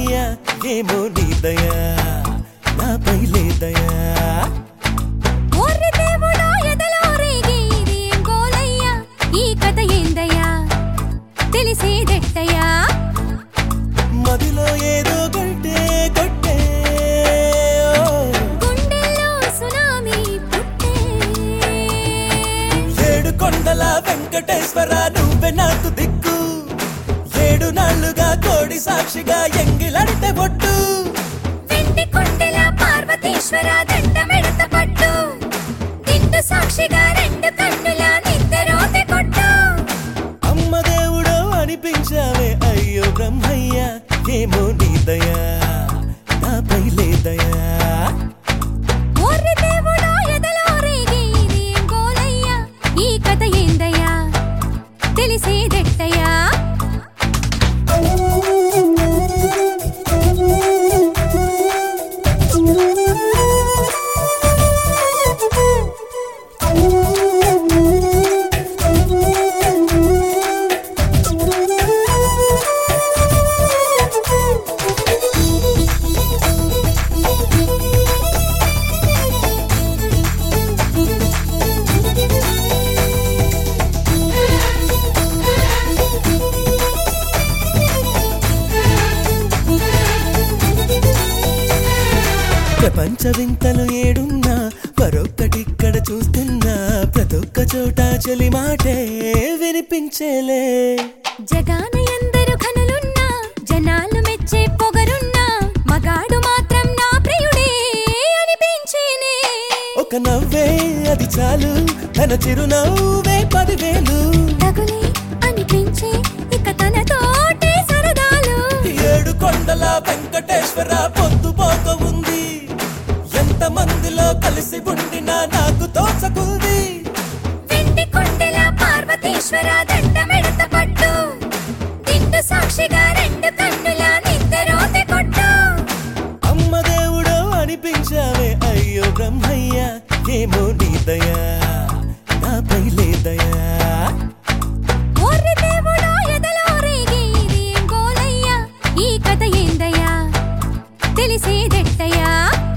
బ్రహ్మయ్య ఏమో నీ దయా నాపై లేదయా ఓర్రి దేవుడా ఎదలో రేగి ఇది ఏం గోలయ్యా ఈ కథ ఏందయ్యా తెలిసేదెట్టయ్యా మదిలో ఏదో గంటే కొట్టే ఓ. గుండెల్లో సునామీ పుట్టే ఏడు కొండల వెంకటేశ్వర నువ్వే నాకు దిక్కు ఏడు నాళ్లుగా కోడి సాక్షిగా ఎంగిలడితే బొట్టు వెండి కొండెల పార్వతీశ్వర దండమెడత పట్టు దిండు సాక్షిగా రెండు కన్నుల నిద్రోతే కొట్టు అమ్మ దేవుడో అనిపించావే అయ్యో బ్రహ్మయ్య ఏమో నీ దయా నాపై లేదయా ఓర్రి దేవుడా ఎదలో రేగి ఇది ఏం గోలయ్యా ఈ కథ ఏందయ్యా తెలిసేదెట్టయ్యా ప్రపంచ వింతలు ఏడున్నా మరొక్కటిక్కడ చూస్తున్నా ప్రతొక్క చోట చలి మాటే వినిపించేలే జగాన ఎందరు ఘనులున్నా జనాలు మెచ్చే పొగరున్నా మగాడు మాత్రం నా ప్రియుడే అనిపించేనే ఒక నవ్వే అది చాలు తన చిరునవ్వే పదివేలు తగులే అనిపించే ఇక తన తోటే సరదాలు ఏడు కొండల వెంకటేశ్వర పొద్దు పోక ఉంది ఎంత మందిలో కలిసి ఉండినా నాకు తోచకుంది వెండి కొండెల పార్వతీశ్వర దండమెడత పట్టు దిండు సాక్షిగా రెండు కన్నుల నిద్రోతే కొట్టు అమ్మ దేవుడో అనిపించావే అయ్యో బ్రహ్మయ్య ఏమో నీ దయా నాపై లేదయా ఓర్రి దేవుడా ఎదలో రేగి ఇది ఏం గోలయ్యా ఈ కథ ఏందయ్యా తెలిసేదెట్టయ్యా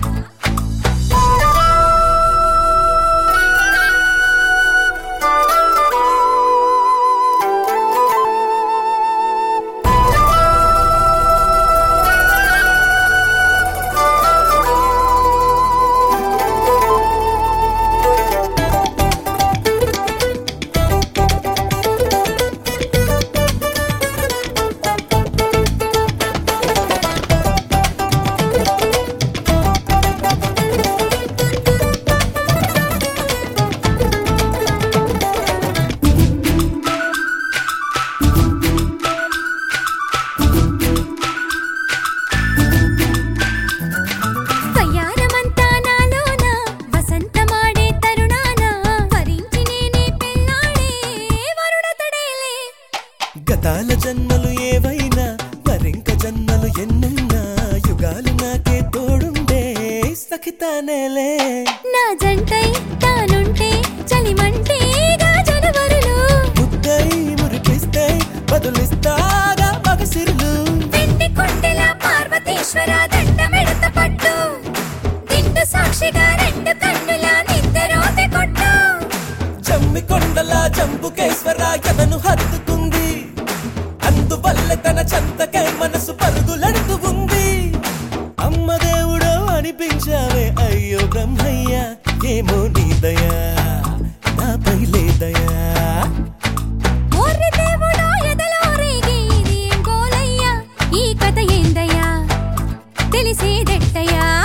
వయ్యారమంతా నాలోన వసంతమాడే తరుణాన వరించి నేనే పెళ్ళాడే వరుడతడేలే గతాల జన్మలు ఏవైనా మరింక జన్మలు ఎన్నున్నా యుగాలు నాకే తోడుండే సఖితానేలే నా జంటై తానుంటే చలిమంటే జనవరులు ముద్దై మురిపిస్తే బదులిస్తాగా మగసిరులు వెండి కొండెల పార్వతీశ్వర దండమెడత పట్టు దిండు సాక్షిగా రెండు కన్నుల నిద్రోతే కొట్టు జమ్మి కొండల జంబుకేశ్వర ఎదను హత్తుకుంది అందువల్ల తన చెంతకే మనసు పరుగులడుతూ ఉంది అమ్మ దేవుడో అనిపించావే అయ్యో బ్రహ్మయ్య ఏమో నీ దయా నాపై లేదయా ఓర్రి దేవుడా ఎదలో రేగి ఇది ఏం గోలయ్యా ఈ కథ ఏందయ్యా తెలిసేదెట్టయ్యా